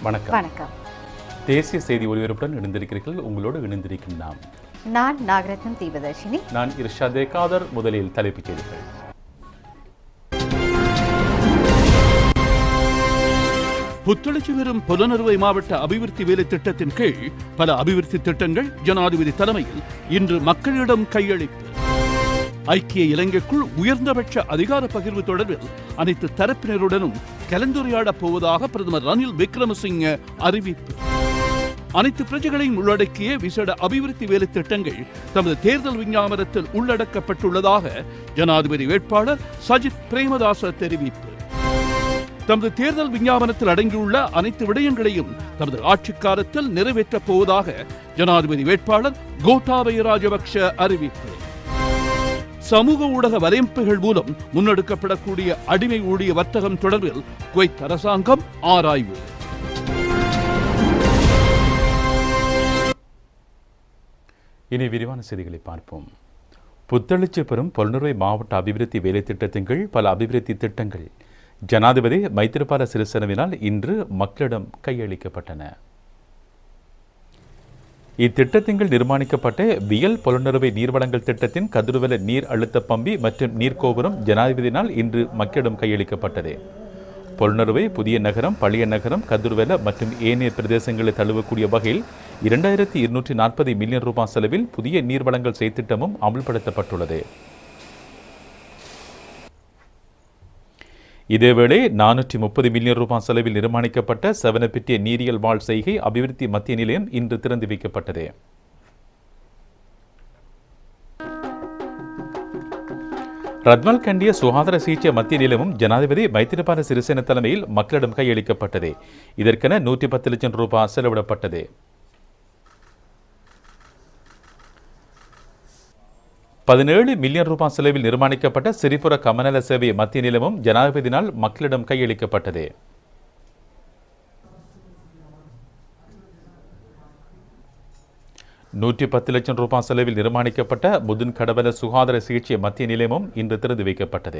வணக்கம் வணக்கம் தேசிய செய்தி ஒலிபரப்புடன் இணைந்திருக்கிறீர்கள் உங்களோடு இணைந்திருக்கும் நாம் நான் நாகரத்னம் தீபதர்ஷினி நான் இர்ஷாதே காதர் முதலில் தலைப்புச் செய்திகள் புத்தளச்சி பெறும் புலனறுவை மாவட்ட அபிவிருத்தி வேலை திட்டத்தின் கீழ் பல அபிவிருத்தி திட்டங்கள் ஜனாதிபதி தலைமையில் இன்று மக்களிடம் கையளிப்பு ஐக்கிய இலங்கைக்குள் உயர்ந்தபட்ச அதிகார பகிர்வு தொடர்பில் அனைத்து தரப்பினருடனும் கலந்துரையாடப் போவதாக பிரதமர் ரணில் விக்ரமசிங்க அறிவிப்பு அனைத்து பிரஜைகளையும் உள்ளடக்கிய விசேட அபிவிருத்தி வேலை திட்டங்கள் தமது தேர்தல் விஞ்ஞாபனத்தில் உள்ளடக்கப்பட்டுள்ளதாக ஜனாதிபதி வேட்பாளர் சஜித் பிரேமதாச தெரிவிப்பு தமது தேர்தல் விஞ்ஞாபனத்தில் அடங்கியுள்ள அனைத்து விடயங்களையும் தமது ஆட்சிக் காலத்தில் நிறைவேற்றப் போவதாக ஜனாதிபதி வேட்பாளர் கோட்டாபய ராஜபக்ஷ அறிவிப்பு சமூக ஊடக வலையமைப்புகள் மூலம் முன்னெடுக்கப்படக்கூடிய அடிமை ஊழிய வர்த்தகம் தொடர்பில் குவைத் அரசாங்கம் ஆராய்வு இனி விரிவான செய்திகளை பார்ப்போம் புத்தளச்சி பெறும் பொருளுரை மாவட்ட அபிவிருத்தி வேலை திட்டத்தின் கீழ் பல அபிவிருத்தி திட்டங்கள் ஜனாதிபதி மைத்திரிபால சிறிசேனவினால் இன்று மக்களிடம் கையளிக்கப்பட்டன இத்திட்டத்தின் கீழ் நிர்மாணிக்கப்பட்ட வியல் புலனுறவை நீர்வளங்கள் திட்டத்தின் கதிர்வல நீர் அழுத்த பம்பி மற்றும் நீர்க்கோபுரம் ஜனாதிபதியினால் இன்று மக்களிடம் கையளிக்கப்பட்டது பொருணர்வை புதிய நகரம் பழைய நகரம் கதிர்வெல மற்றும் ஏனைய பிரதேசங்களை தழுவக்கூடிய வகையில் இரண்டாயிரத்தி இருநூற்றி நாற்பது மில்லியன் ரூபாய் செலவில் புதிய நீர்வளங்கள் செய்திட்டமும் அமல்படுத்தப்பட்டுள்ளது இதேவேளை நானூற்றி முப்பது மில்லியன் ரூபாய் செலவில் நிர்மாணிக்கப்பட்ட செவனப்பிட்டிய நீரியல் வாழ் செய்கை அபிவிருத்தி மத்திய நிலையம் இன்று திறந்து வைக்கப்பட்டது ரத்மல் கண்டிய சுகாதார சிகிச்சை மத்திய நிலையமும் ஜனாதிபதி மைத்திரிபால சிறிசேன தலைமையில் மக்களிடம் கையளிக்கப்பட்டது இதற்கென நூற்றி பத்து லட்சம் ரூபாய் செலவிடப்பட்டது பதினேழு மில்லியன் ரூபாய் செலவில் நிர்மாணிக்கப்பட்ட சிரிபுர கமநல சேவை மத்திய நிலையமும் ஜனாதிபதியினால் மக்களிடம் கையளிக்கப்பட்டது நூற்றி பத்து லட்சம் ரூபாய் செலவில் நிர்மாணிக்கப்பட்ட முதுன் கடவல சுகாதார சிகிச்சை மத்திய நிலையமும் இன்று திறந்து வைக்கப்பட்டது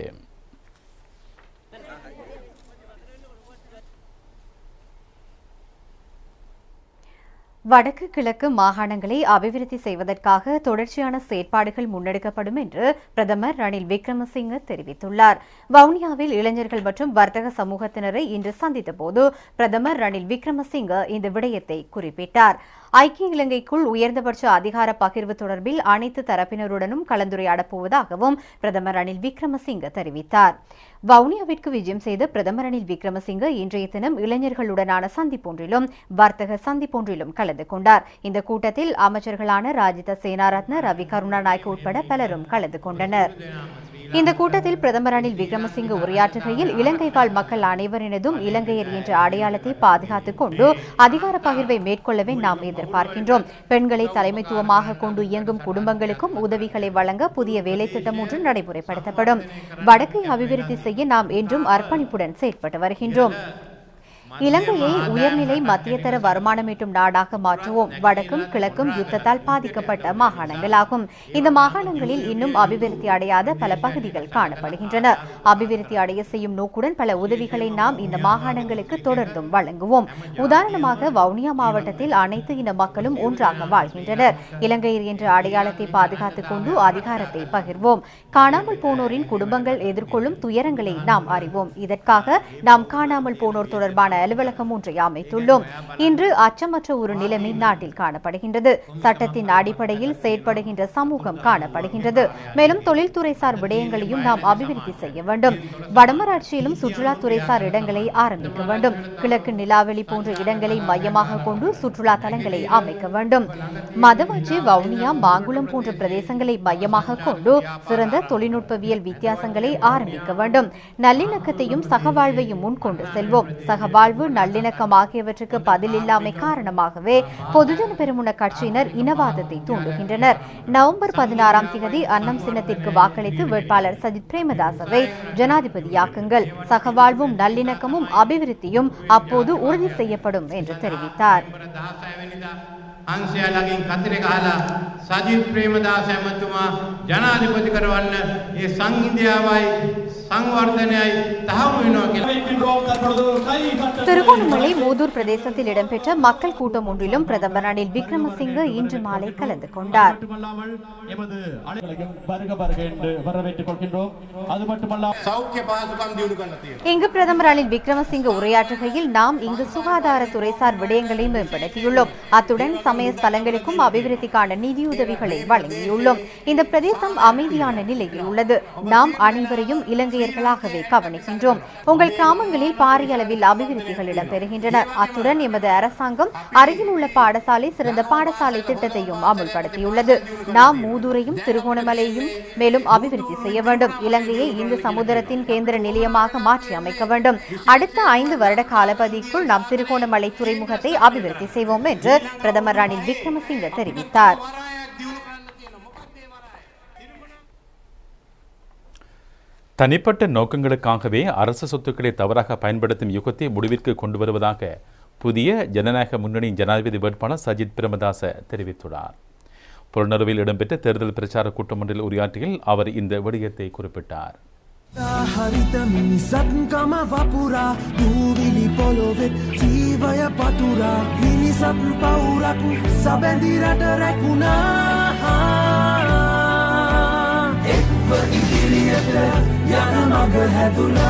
வடக்கு கிழக்கு மாகாணங்களை அபிவிருத்தி செய்வதற்காக தொடர்ச்சியான செயற்பாடுகள் முன்னெடுக்கப்படும் என்று பிரதமர் ரணில் விக்ரமசிங்க தெரிவித்துள்ளார் வவுனியாவில் இளைஞர்கள் மற்றும் வர்த்தக சமூகத்தினரை இன்று சந்தித்த போது பிரதமர் ரணில் விக்ரமசிங்க இந்த விடயத்தை குறிப்பிட்டார் ஐக்கிய இலங்கைக்குள் உயர்ந்தபட்ச அதிகார பகிர்வு தொடர்பில் அனைத்து தரப்பினருடனும் கலந்துரையாடப் போவதாகவும் பிரதமர் ரணில் விக்ரமசிங்க தெரிவித்தார் வவுனியாவிற்கு விஜயம் செய்த பிரதமர் ரணில் விக்ரமசிங்க இன்றைய தினம் இளைஞர்களுடனான சந்திப்பொன்றிலும் வர்த்தக சந்திப்பொன்றிலும் கலந்து கொண்டார் இந்த கூட்டத்தில் அமைச்சர்களான ராஜித சேனாரத்ன ரவி கருணாநாயக்க உட்பட பலரும் கலந்து கொண்டனர் இந்த கூட்டத்தில் பிரதமர் ரணில் விக்ரமசிங்க உரையாற்றுகையில் இலங்கை வாழ் மக்கள் அனைவரினதும் இலங்கையர் என்ற அடையாளத்தை பாதுகாத்துக் கொண்டு அதிகார பகிர்வை மேற்கொள்ளவே நாம் எதிர்பார்க்கின்றோம் பெண்களை தலைமைத்துவமாக கொண்டு இயங்கும் குடும்பங்களுக்கும் உதவிகளை வழங்க புதிய வேலை திட்டம் ஒன்று நடைமுறைப்படுத்தப்படும் வடக்கை அபிவிருத்தி செய்ய நாம் என்றும் அர்ப்பணிப்புடன் செயற்பட்டு வருகின்றோம் இலங்கையை உயர்நிலை மத்தியதர வருமானம் ஈட்டும் நாடாக மாற்றுவோம் வடக்கும் கிழக்கும் யுத்தத்தால் பாதிக்கப்பட்ட மாகாணங்களாகும் இந்த மாகாணங்களில் இன்னும் அபிவிருத்தி அடையாத பல பகுதிகள் காணப்படுகின்றன அபிவிருத்தி அடைய செய்யும் நோக்குடன் பல உதவிகளை நாம் இந்த மாகாணங்களுக்கு தொடர்ந்தும் வழங்குவோம் உதாரணமாக வவுனியா மாவட்டத்தில் அனைத்து இன மக்களும் ஒன்றாக வாழ்கின்றனர் இலங்கையர் என்ற அடையாளத்தை பாதுகாத்துக் கொண்டு அதிகாரத்தை பகிர்வோம் காணாமல் போனோரின் குடும்பங்கள் எதிர்கொள்ளும் துயரங்களை நாம் அறிவோம் இதற்காக நாம் காணாமல் போனோர் தொடர்பான அலுவலகம் ஒன்றை அமைத்துள்ளோம் இன்று அச்சமற்ற ஒரு நிலைமை நாட்டில் காணப்படுகின்றது சட்டத்தின் அடிப்படையில் செயற்படுகின்ற சமூகம் காணப்படுகின்றது மேலும் தொழில்துறை சார் விடயங்களையும் நாம் அபிவிருத்தி செய்ய வேண்டும் வடமராட்சியிலும் சுற்றுலாத்துறை சார் இடங்களை ஆரம்பிக்க வேண்டும் கிழக்கு நிலாவெளி போன்ற இடங்களை மையமாக கொண்டு சுற்றுலா தலங்களை அமைக்க வேண்டும் மதவாச்சி வவுனியா மாங்குளம் போன்ற பிரதேசங்களை மையமாக கொண்டு சிறந்த தொழில்நுட்பவியல் வித்தியாசங்களை ஆரம்பிக்க வேண்டும் நல்லிணக்கத்தையும் சகவாழ்வையும் முன்கொண்டு செல்வோம் சகவாழ்வு நல்லிணக்கம் ஆகியவற்றுக்கு பதில் இல்லாமை காரணமாகவே பொதுஜன பெருமுன கட்சியினர் இனவாதத்தை தூண்டுகின்றனர் நவம்பர் பதினாறாம் தேதி அன்னம் சின்னத்திற்கு வாக்களித்து வேட்பாளர் சஜித் பிரேமதாசவை ஜனாதிபதியாக்குங்கள் சகவாழ்வும் நல்லிணக்கமும் அபிவிருத்தியும் அப்போது உறுதி செய்யப்படும் என்று தெரிவித்தார் අංශයාලගින් කතරේ ගහලා සජිත් ප්‍රේමදාස ඇමතුමා ජනාධිපති කරවන්න ඒ සංහිඳියාවයි සංවර්ධනයයි තහවුරු වෙනවා කියලා திருகோணமலை மூதூர் பிரதேசத்தில் இடம்பெற்ற மக்கள் கூட்டம் ஒன்றிலும் பிரதமர் ரணில் விக்ரமசிங்க இன்று மாலை கலந்து கொண்டார் எமது அனைவரையும் வருக வருக என்று வரவேற்றுக் கொள்கின்றோம் அது மட்டுமல்ல සෞඛ්‍ය පහසුකම් දියුණු කරන්න තියෙනවා. இங்கு பிரதமர் ரணில் விக்ரமசிங்க உரையாற்றுகையில் நாம் இங்கு சுகாதாரத்துறைசார் விடயங்களை மேம்படுத்தியுள்ளோம் அத்துடன் சமய ஸ்தலங்களுக்கும் அபிவிருத்திக்கான நிதியுதவிகளை வழங்கியுள்ளோம் இந்த பிரதேசம் அமைதியான நிலையில் உள்ளது நாம் அனைவரையும் இலங்கையர்களாகவே கவனிக்கின்றோம் உங்கள் கிராமங்களில் பாரிய அளவில் அபிவிருத்திகள் இடம்பெறுகின்றன அத்துடன் எமது அரசாங்கம் அருகில் உள்ள பாடசாலை சிறந்த பாடசாலை திட்டத்தையும் அமுல்படுத்தியுள்ளது நாம் மூதூரையும் திருகோணமலையையும் மேலும் அபிவிருத்தி செய்ய வேண்டும் இலங்கையை இந்து சமுத்திரத்தின் கேந்திர நிலையமாக மாற்றி அமைக்க வேண்டும் அடுத்த ஐந்து வருட காலப்பதிக்குள் நாம் திருகோணமலை துறைமுகத்தை அபிவிருத்தி செய்வோம் என்று பிரதமர் ரணில் விக்ரமசிங்க தெரிவித்தார் தனிப்பட்ட நோக்கங்களுக்காகவே அரசு சொத்துக்களை தவறாக பயன்படுத்தும் யுகத்தை முடிவிற்கு கொண்டு வருவதாக புதிய ஜனநாயக முன்னணியின் ஜனாதிபதி வேட்பாளர் சஜித் பிரேமதாச தெரிவித்துள்ளார் புலனறுவில் இடம்பெற்ற தேர்தல் பிரச்சார கூட்டம் ஒன்றில் உரையாற்றியில் அவர் இந்த விடயத்தை குறிப்பிட்டார் හරිත මිනිසත්කම වපුරා දූවිලි පොලොවෙත් ජීවය පතුරා මිනිසත් පවුරක් සබැඳිරට රැකුණා එක්ව ඉදිරියට යන මග හැදුනා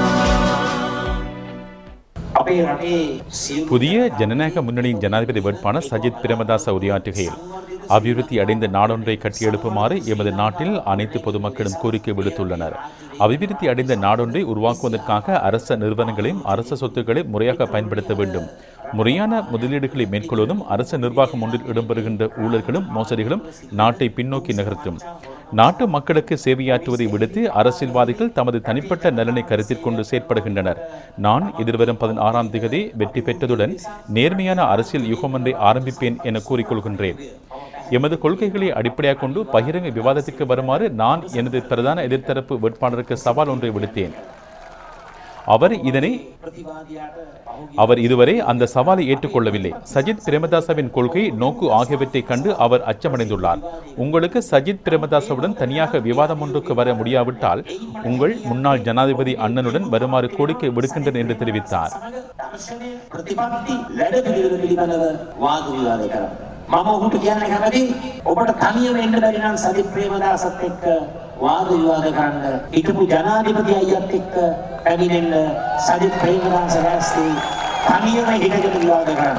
අපේ රටේ සියලු புதிய ஜனநாயக முன்னணியின் ஜனாதிபதி வேட்பாளர் சஜித் பிரேமதாச உரையாற்றுகையில் அபிவிருத்தி அடைந்த நாடொன்றை கட்டியெழுப்புமாறு எமது நாட்டில் அனைத்து பொதுமக்களும் கோரிக்கை விடுத்துள்ளனர் அபிவிருத்தி அடைந்த நாடொன்றை உருவாக்குவதற்காக அரச நிறுவனங்களையும் அரச சொத்துக்களை முறையாக பயன்படுத்த வேண்டும் முறையான முதலீடுகளை மேற்கொள்வதும் அரசு நிர்வாகம் ஒன்றில் இடம்பெறுகின்ற ஊழல்களும் மோசடிகளும் நாட்டை பின்னோக்கி நகர்த்தும் நாட்டு மக்களுக்கு சேவையாற்றுவதை விடுத்து அரசியல்வாதிகள் தமது தனிப்பட்ட நலனை கருத்தில் கொண்டு செயற்படுகின்றனர் நான் எதிர்வரும் பதினாறாம் திகதி வெற்றி பெற்றதுடன் நேர்மையான அரசியல் யுகம் ஒன்றை ஆரம்பிப்பேன் என கூறிக்கொள்கின்றேன் எமது கொள்கைகளை அடிப்படையாக கொண்டு பகிரங்க விவாதத்துக்கு வருமாறு நான் எனது பிரதான எதிர்த்தரப்பு வேட்பாளருக்கு சவால் ஒன்றை விடுத்தேன் அவர் இதனை அவர் இதுவரை அந்த சவாலை ஏற்றுக்கொள்ளவில்லை சஜித் பிரேமதாசவின் கொள்கை நோக்கு ஆகியவற்றைக் கண்டு அவர் அச்சமடைந்துள்ளார் உங்களுக்கு சஜித் பிரேமதாசவுடன் தனியாக விவாதம் ஒன்றுக்கு வர முடியாவிட்டால் உங்கள் முன்னாள் ஜனாதிபதி அண்ணனுடன் வருமாறு கோரிக்கை விடுக்கின்றேன் என்று தெரிவித்தார் දර්ශනය ප්‍රතිපත්ති වැඩ පිළිවෙල පිළිබඳව වාද විවාද කරන්න. මම ඔහුට කියන්න කැමති ඔබට තනියම එන්න බැරි නම් සජිත් ප්‍රේමදාසත් එක්ක වාද විවාද කරන්න. හිටපු ජනාධිපති අයියත් එක්ක පැමිණෙන්න සජිත් ප්‍රේමදාස රැස්ති තනියම හිටගෙන විවාද කරන්න.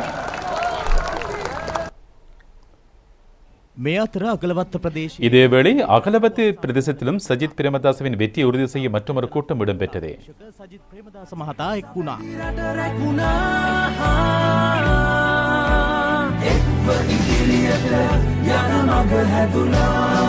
මේ අතර අගලවත්ත ප්‍රදේශ இதேவேளை அகலவத்து பிரதேசத்திலும் சஜித் பிரேமதாசவின் வெற்றியை உறுதி செய்ய மற்றொரு கூட்டம் இடம்பெற்றது සජිත් ප්‍රේමදාස මහතා එක් වුණා. රට රැකුණා එක්ව ඉදිරියට යන මග හැදුනා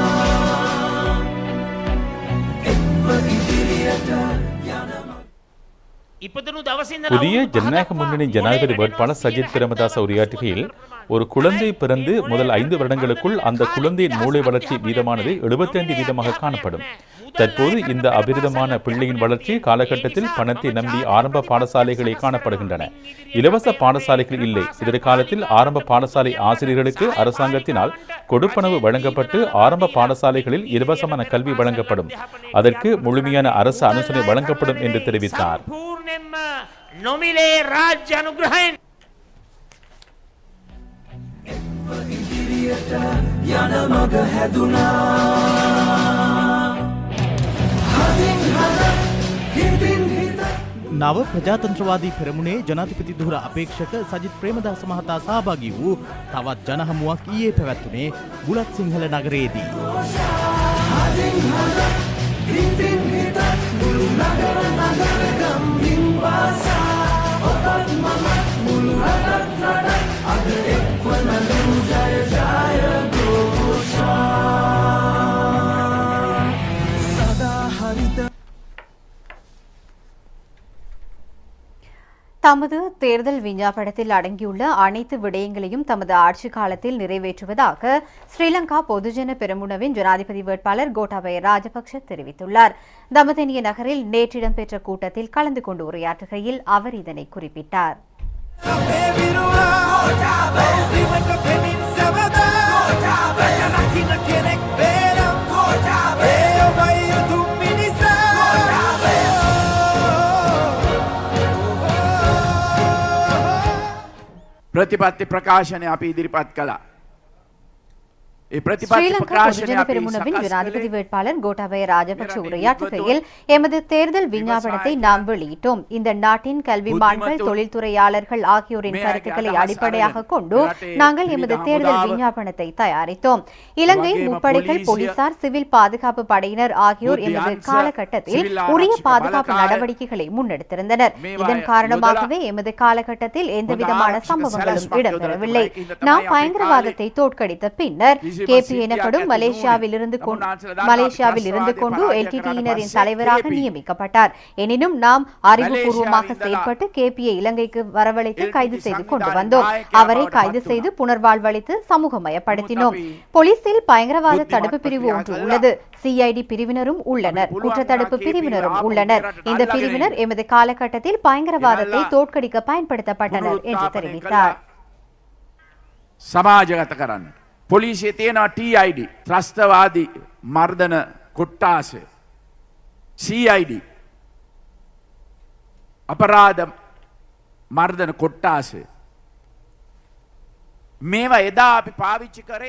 එක්ව ඉදිරියට යන මග ඉපදනු දවසින්ද புதிய ஜனநாயக முன்னணி ஜனாதிபதி வேட்பாளர் சஜித் பிரேமதாச உரையாற்றுகையில் ஒரு குழந்தை பிறந்து முதல் ஐந்து வருடங்களுக்குள் அந்த குழந்தையின் மூளை வளர்ச்சி வீதமானது 75 வீதமாக காணப்படும் தற்போது இந்த அபிரிதமான பிள்ளையின் வளர்ச்சி காலகட்டத்தில் பணத்தை நம்பி ஆரம்ப பாடசாலைகளே காணப்படுகின்றன இலவச பாடசாலைகள் இல்லை எதிர்காலத்தில் ஆரம்ப பாடசாலை ஆசிரியர்களுக்கு அரசாங்கத்தினால் கொடுப்பனவு வழங்கப்பட்டு ஆரம்ப பாடசாலைகளில் இலவசமான கல்வி வழங்கப்படும் அதற்கு முழுமையான அரசு அனுசரணை வழங்கப்படும் என்று தெரிவித்தார் පූර්ණයෙන්ම නොමිලේ රාජ්‍ය අනුග්‍රහයෙන් යන මග හැදුනා හදින් හද හිතින් හිත නව ප්‍රජාතන්ත්‍රවාදී පෙරමුණේ ජනාධිපති දුර අපේක්ෂක සජිත් ප්‍රේමදාස මහතා සහභාගී වූ තවත් ජනහමුවක් ඊයේ පැවැත්වුණේ බුලත් සිංහල නගරයේදී. හදින් හද හිතින් හිත මුළු නගර නගර ගම්මින් පාසා ඔබත් මමත් මුළු රටත් රටත් අද එක්ව නගමු ජය ජය ഘോഷා සදා හරිත தமது தேர்தல் விஞ்ஞாபனத்தில் அடங்கியுள்ள அனைத்து விடயங்களையும் தமது ஆட்சி காலத்தில் நிறைவேற்றுவதாக ஸ்ரீலங்கா பொதுஜன பெரமுனவின் ஜனாதிபதி வேட்பாளர் கோட்டாபய ராஜபக்ஷ தெரிவித்துள்ளார் தமதனிய நகரில் நேற்று இடம்பெற்ற கூட்டத்தில் கலந்து கொண்டு உரையாற்றுகையில் அவர் இதனை குறிப்பிட்டார் රකින්න කෙනෙක් වේනම් ඒ ඔබයි යුතුම් මිනිසා ප්‍රතිපත්ති ප්‍රකාශනය අපි ඉදිරිපත් කළා. ඒ ප්‍රතිපත්ති ஸ்ரீலங்கா ප්‍රකාශනය பொதுஜன අපි பெருமுனவின் සකස් ஜனாதிபதி කළේ வேட்பாளர் கோட்டாபய ராஜபக்ஷ உரையாற்றுகையில் எமது தேர்தல் விஞ்ஞாபனத்தை நாம் வெளியிட்டோம் இந்த நாட்டின் கல்விமான்கள் தொழில்துறையாளர்கள் ஆகியோரின் கருத்துக்களை அடிப்படையாக கொண்டு நாங்கள் எமது தேர்தல் விஞ்ஞாபனத்தை தயாரித்தோம் இலங்கை முப்படைகள் போலீசார் சிவில் பாதுகாப்பு படையினர் ஆகியோர் எமது காலகட்டத்தில் உரிய பாதுகாப்பு நடவடிக்கைகளை முன்னெடுத்திருந்தனர் இதன் காரணமாகவே எமது காலகட்டத்தில் எந்தவிதமான சம்பவங்களும் இடம்பெறவில்லை நாம் பயங்கரவாதத்தை தோற்கடித்த பின்னர் கேபி எனப்படும் மலேசியாவில் இருந்து கொண்டு மலேசியாவில் இருந்து கொண்டு எல்டிடியினரின் தலைவராக நியமிக்கப்பட்டார் எனினும் நாம் அறிவுபூர்வமாக செயல்பட்டு கேபியை இலங்கைக்கு வரவழைத்து கைது செய்து கொண்டு வந்தோம் அவரை கைது செய்து புனர்வாழ்வளித்து சமூகமயப்படுத்தினோம் போலீசில் பயங்கரவாத தடுப்பு பிரிவு ஒன்று உள்ளது சிஐடி பிரிவினரும் உள்ளனர் குற்றத்தடுப்பு பிரிவினரும் உள்ளனர் இந்த பிரிவினர் எமது காலகட்டத்தில் பயங்கரவாதத்தை தோற்கடிக்க பயன்படுத்தப்பட்டனர் என்று தெரிவித்தார் සමාජගත කරන්න. පොලිසිය තියෙනවා TID ත්‍රස්තවාදී මර්ධන කොට්ටාසය CID අපරාධ මර්ධන කොට්ටාසය මේවා එදා අපි පාවිච්චි කරේ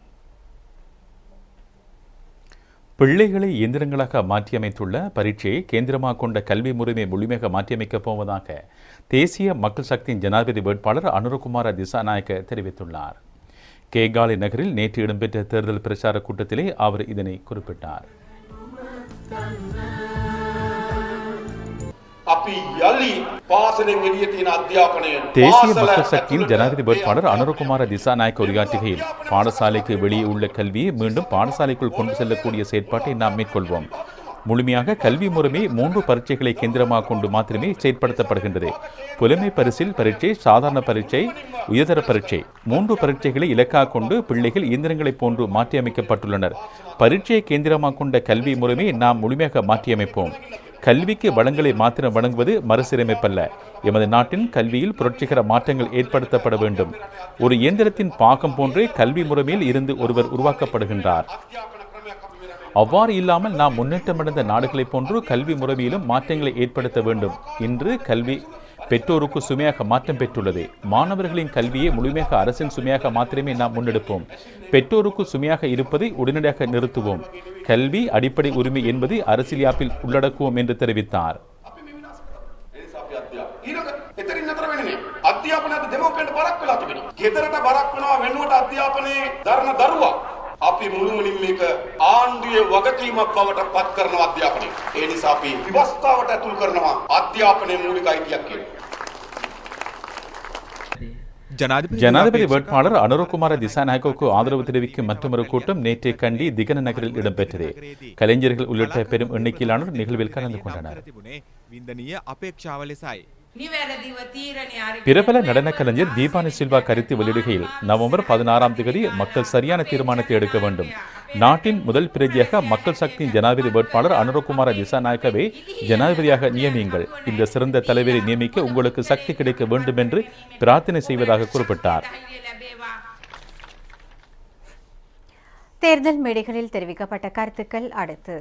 பிள்ளைகளை இயந்திரங்களாக மாற்றியமைத்துள்ள பரீட்சையை கேந்திரமாக கொண்ட கல்வி முறைமை முழுமையாக மாற்றியமைக்கப் போவதாக தேசிய மக்கள் சக்தியின் ஜனாதிபதி வேட்பாளர் அனுரகுமார திசாநாயக்க தெரிவித்துள்ளார் கேகாலை நகரில் நேற்று இடம்பெற்ற தேர்தல் பிரச்சார கூட்டத்திலே அவர் இதனை குறிப்பிட்டார் අපි යළි පාසලෙන් එළිය තියෙන අධ්‍යාපනය தேசிய மக்கள் சக்தியின் ஜனாதிபதி வேட்பாளர் அனுரகுமார திசாநாயக்க உரையாற்றுகையில் பாடசாலைக்கு வெளியே உள்ள கல்வியை மீண்டும் பாடசாலைக்குள் கொண்டு செல்லக்கூடிய செயற்பாட்டை நாம் மேற்கொள்வோம் முழுமையாக கல்வி முறைமை மூன்று பரீட்சைகளை கேந்திரமாக கொண்டு மாத்திரமே செயற்படுத்தப்படுகின்றது புலமை பரிசில் பரீட்சை சாதாரண பரீட்சை உயர்தர பரீட்சை மூன்று பரீட்சைகளை இலக்காக கொண்டு பிள்ளைகள் இயந்திரங்களைப் போன்று மாற்றியமைக்கப்பட்டுள்ளனர் பரீட்சையை கேந்திரமாக கொண்ட கல்வி முறைமை நாம் முழுமையாக மாற்றியமைப்போம் கல்விக்கு வளங்களை மாத்திரம் வழங்குவது மறுசீரமைப்பல்ல எமது நாட்டின் கல்வியில் புரட்சிகர மாற்றங்கள் ஏற்படுத்தப்பட வேண்டும் ஒரு இயந்திரத்தின் பாகம் போன்றே கல்வி முறைமையில் இருந்து ஒருவர் உருவாக்கப்படுகின்றார் அவ்வாறு இல்லாமல் நாம் முன்னேற்றமடைந்த நாடுகளைப் போன்று கல்வி முறைமையிலும் மாற்றங்களை ஏற்படுத்த வேண்டும் இன்று கல்வி பெற்றோருக்கு சுமையாக மாற்றம் பெற்றுள்ளது மாணவர்களின் கல்வியை முழுமையாக அரசின் சுமையாக மாத்திரமே நாம் முன்னெடுப்போம் பெற்றோருக்கு சுமையாக இருப்பதை உடனடியாக நிறுத்துவோம் கல்வி அடிப்படை உரிமை என்பது அரசியல் யாப்பில் உள்ளடக்குவோம் என்று தெரிவித்தார் ඊළඟ එතරින් නතර වෙන්නේ නෑ. අධ්‍යාපනය අද දෙමව්පියන්ට බරක් වෙලා තිබෙනවා. ගෙදරට බරක් වෙනවා වෙනුවට අධ්‍යාපනයේ දරන දරුවා. අපි මුළුමනින් මේක ආණ්ඩුවේ වගකීමක් බවට පත් කරනවා අධ්‍යාපනය. ඒ නිසා අපි විවස්ථාවට ඇතුල් කරනවා අධ්‍යාපනයේ මූලික අයිතියක් කියලා. ஜனாதிபதி வேட்பாளர் அனுரகுமார திசாநாயகவுக்கு ஆதரவு தெரிவிக்கும் மற்றொரு கூட்டம் நேற்றைய கண்டி திகன நகரில் இடம்பெற்றது கலைஞர்கள் உள்ளிட்ட பெரும் எண்ணிக்கையிலானோர் நிகழ்வில் கலந்து கொண்டனர் වින්දනීය අපේක්ෂාව ලෙසයි. பிரபல நடன கலைஞர் தீபானி சில்வா கருத்து வெளியிடுகையில் நவம்பர் பதினாறாம் தேதி மக்கள் சரியான தீர்மானத்தை எடுக்க வேண்டும் நாட்டின் முதல் பிரதியாக மக்கள் சக்தியின் ஜனாதிபதி வேட்பாளர் அனுரகுமார திசாநாயக்கவை ஜனாதிபதியாக நியமியுங்கள் இந்த சிறந்த தலைவரை நியமிக்க உங்களுக்கு சக்தி கிடைக்க வேண்டும் என்று பிரார்த்தனை செய்வதாக குறிப்பிட்டார் தேர்தல் மேடைகளில் தெரிவிக்கப்பட்ட கருத்துக்கள் அடுத்து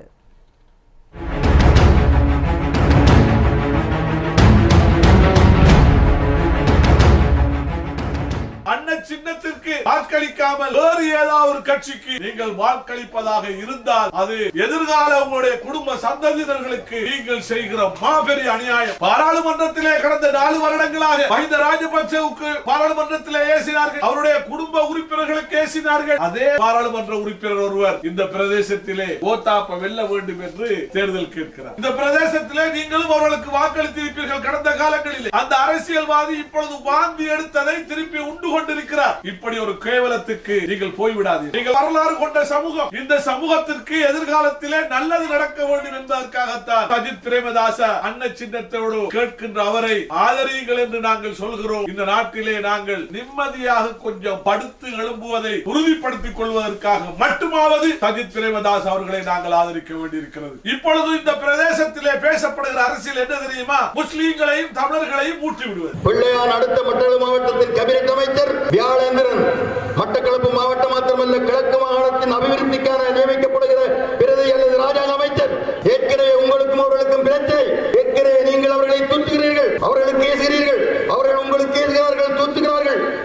அன்ன சின்னத்திற்கு வாக்களிக்காமல் வேறு ஏதாவது ஒரு கட்சிக்கு நீங்கள் வாக்களிப்பதாக இருந்தால் அது எதிர்கால உங்களுடைய குடும்ப சந்ததியினர்களுக்கு நீங்கள் செய்கிற மாபெரிய அநியாயம் பாராளுமன்றத்திலே கடந்த நாலு வருடங்களாக மஹிந்த ராஜபக்சவுக்கு பாராளுமன்றத்திலே ஏசினார்கள் அவருடைய குடும்ப உறுப்பினர்களுக்கு ஏசினார்கள் அதே பாராளுமன்ற உறுப்பினர் ஒருவர் இந்த பிரதேசத்திலே ஓட்டாப்ப வெல்ல வேண்டும் என்று தேர்தல் கேட்கிறார் இந்த பிரதேசத்திலே நீங்களும் அவர்களுக்கு வாக்களித்திருப்பீர்கள் கடந்த காலங்களிலே அந்த அரசியல்வாதி இப்பொழுது வாந்தி எடுத்ததை திருப்பி உண்டு கொண்டிருக்கிறார் இப்படி ஒரு கேவலத்துக்கு நீங்கள் போய்விடாதீர்கள் நீங்கள் வரலாறு கொண்ட சமூகம் இந்த சமூகத்திற்கு எதிர்காலத்திலே நல்லது நடக்க வேண்டும் என்பதற்காகத்தான் அஜித் பிரேமதாச அன்ன சின்னத்தோடு கேட்கின்ற அவரை ஆதரியுங்கள் என்று நாங்கள் சொல்கிறோம் இந்த நாட்டிலே நாங்கள் நிம்மதியாக கொஞ்சம் படுத்து எழும்புவதை உறுதிப்படுத்திக் கொள்வதற்காக மட்டுமாவது சஜித் பிரேமதாஸ் அவர்களை நாங்கள் ஆதரிக்க வேண்டியிருக்கிறது இப்பொழுது இந்த பிரதேசத்திலே பேசப்படுகிற அரசியல் என்ன தெரியுமா முஸ்லீம்களையும் தமிழர்களையும் ஊற்றி விடுவது பிள்ளையான் அடுத்த மட்டக்களப்பு மாவட்டத்தின் கேபினட் அமைச்சர் வியாழேந்திரன் மட்டக்களப்பு மாவட்டம் மாத்திரமல்ல கிழக்கு மாகாணத்தின் அபிவிருத்திக்கான நியமிக்கப்படுகிற பிரதி அல்லது ராஜாங்க அமைச்சர் ஏற்கனவே உங்களுக்கும் அவர்களுக்கும் பிரச்சனை ஏற்கனவே நீங்கள் அவர்களை தூத்துகிறீர்கள் அவர்களுக்கு ஏசுகிறீர்கள் அவர்கள் உங்களுக்கு ஏசுகிறார்கள் தூத்துகிறார்கள்